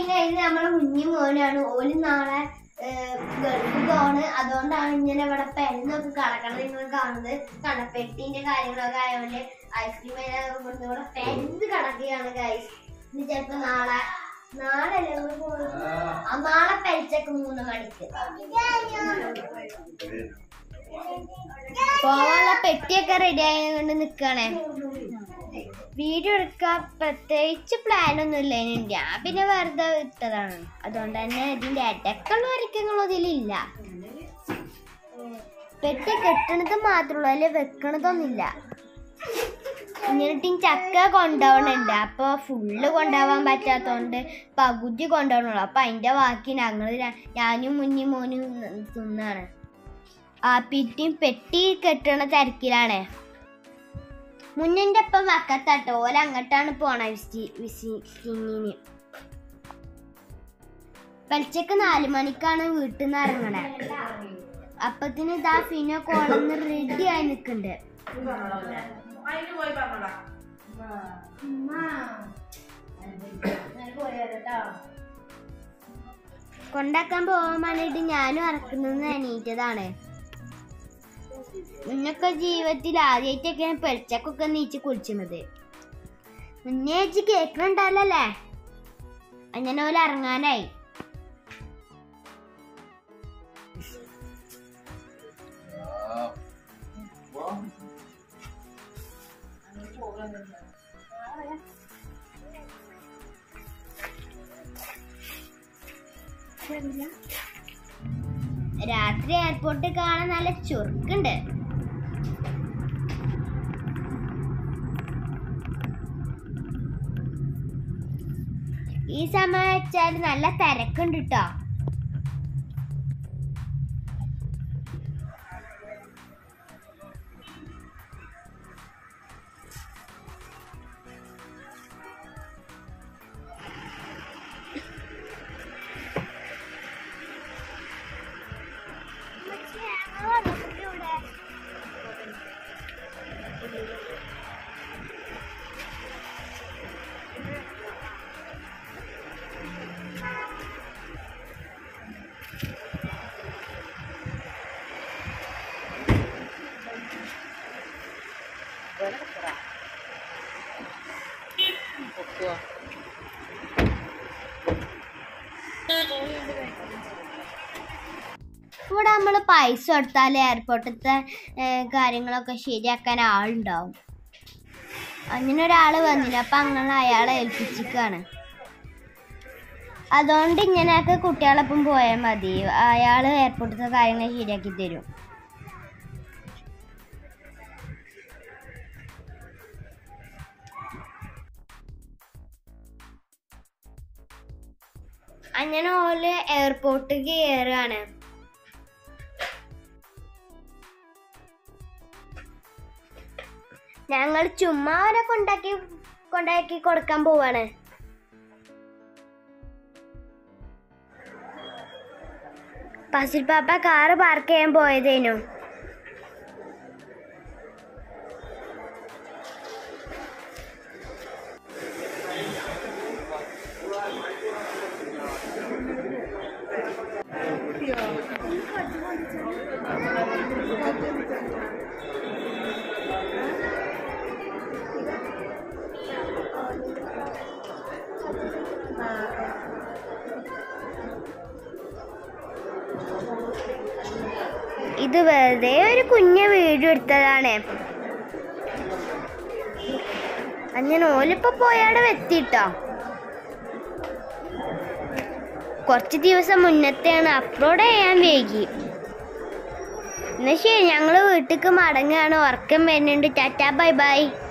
പിന്നെ ഇത് നമ്മളെ കുഞ്ഞു മോനാണ് ഓല് നാളെ ഗൾഫ് പോണ് അതുകൊണ്ടാണ് ഇങ്ങനെ ഇവിടെ പെണ്ണൊക്കെ കടക്കണത് നിങ്ങൾ കാണുന്നത് കടപ്പെട്ടിന്റെ കാര്യങ്ങളൊക്കെ ആയതുകൊണ്ട് ഐസ്ക്രീം കൊണ്ട് ഇവിടെ പെണ്ണ് കടക്കുകയാണ് ഗൈസ് ഇനി ചിലപ്പോ നാളെ നാളെ അല്ലേ നമ്മള് പോകുന്നത്? ആ നാളെ പെരിച്ചക്ക് മൂന്ന് മണിക്ക് പോവാനുള്ള പെട്ടിയൊക്കെ റെഡി ആയതുകൊണ്ട് നിക്കണേ വീഡിയോ എടുക്കാൻ പ്രത്യേകിച്ച് പ്ലാൻ ഒന്നും ഇല്ല ഞാൻ പിന്നെ വെറുതെ ഇട്ടതാണ് അതുകൊണ്ട് തന്നെ ഇതിന്റെ ഇടക്കുള്ള ഒരുക്കങ്ങളും ഇതിലില്ല പെട്ടി കെട്ടണത് മാത്രമുള്ളൂ അതിൽ വെക്കണതൊന്നുമില്ല എന്നിട്ട് ചക്ക കൊണ്ടുപോകണുണ്ട് അപ്പൊ ഫുള്ള് കൊണ്ടുപോകാൻ പറ്റാത്തോണ്ട് പകുതി കൊണ്ടുപോകണുള്ളൂ അപ്പൊ അതിന്റെ ബാക്കി ഞങ്ങൾ ഞാനും മുന്നി മോനും തിന്നാണ് ആ പിറ്റിയും പെട്ടി കെട്ടണ തിരക്കിലാണ് മുന്നിന്റെ ഒപ്പം വക്കത്താട്ടോ ഓല അങ്ങോട്ടാണ് പോണ വിസി വിസിറ്റിങ്ങിന് പലിച്ചക്ക് നാല് മണിക്കാണ് വീട്ടിൽ നിന്ന് ഇറങ്ങണേ അപ്പത്തിന് ഇതാ ഫിനോ കോളന്ന് റെഡി ആയി നിൽക്കുന്നുണ്ട് അതിന് പോയി പറഞ്ഞോടാ കൊണ്ടാക്കാൻ പോകാൻ വേണ്ടിട്ട് ഞാനും ഇറക്കുന്നത് എണീറ്റതാണ് മുന്നൊക്കെ ജീവിതത്തിൽ ആദ്യമായിട്ടൊക്കെ പെളിച്ചക്കൊക്കെ നീച്ച് കുളിച്ചുന്നത് മുന്നേ വെച്ച് കേൾക്കണുണ്ടല്ലേ അങ്ങനെ പോലെ ഇറങ്ങാനായി രാത്രി എയർപോർട്ടിൽ കാണാൻ നല്ല ചുരുക്കുണ്ട് ഈ സമയം വെച്ചാൽ നല്ല തിരക്കുണ്ട് കേട്ടോ ഇവിടെ നമ്മൾ പൈസ കൊടുത്താൽ എയർപോർട്ടിലത്തെ കാര്യങ്ങളൊക്കെ ശരിയാക്കാൻ ആളുണ്ടാവും അങ്ങനെ ഒരാൾ വന്നില്ല അപ്പം അങ്ങനെ അയാളെ ഏൽപ്പിച്ചിക്കാണ് അതുകൊണ്ട് ഇങ്ങനെയൊക്കെ കുട്ടികളൊപ്പം പോയാൽ മതി അയാൾ എയർപോർട്ടിലത്തെ കാര്യങ്ങൾ ശരിയാക്കി തരും അങ്ങനെ ഓല് എയർപോർട്ടിൽ കയറുകയാണ് ഞങ്ങൾ ചുമ്മാ അവരെ കൊണ്ടാക്കി കൊണ്ടാക്കി കൊടുക്കാൻ പോവാണ് പസിൽ പാപ്പ കാറ് പാർക്ക് ചെയ്യാൻ പോയതേനു ഇത് വെറുതെ ഒരു കുഞ്ഞ വീഡിയോ എടുത്തതാണ് അങ്ങനെ ഓലിപ്പോ പോയാടെ എത്തിട്ടോ കുറച്ച് ദിവസം മുന്നത്തെയാണ് അപ്ലോഡ് ചെയ്യാൻ വൈകി എന്നാ ശരി ഞങ്ങള് വീട്ടിക്ക് മടങ്ങാണ് ഉറക്കം വരുന്നുണ്ട് ടാറ്റാ ബൈ ബൈ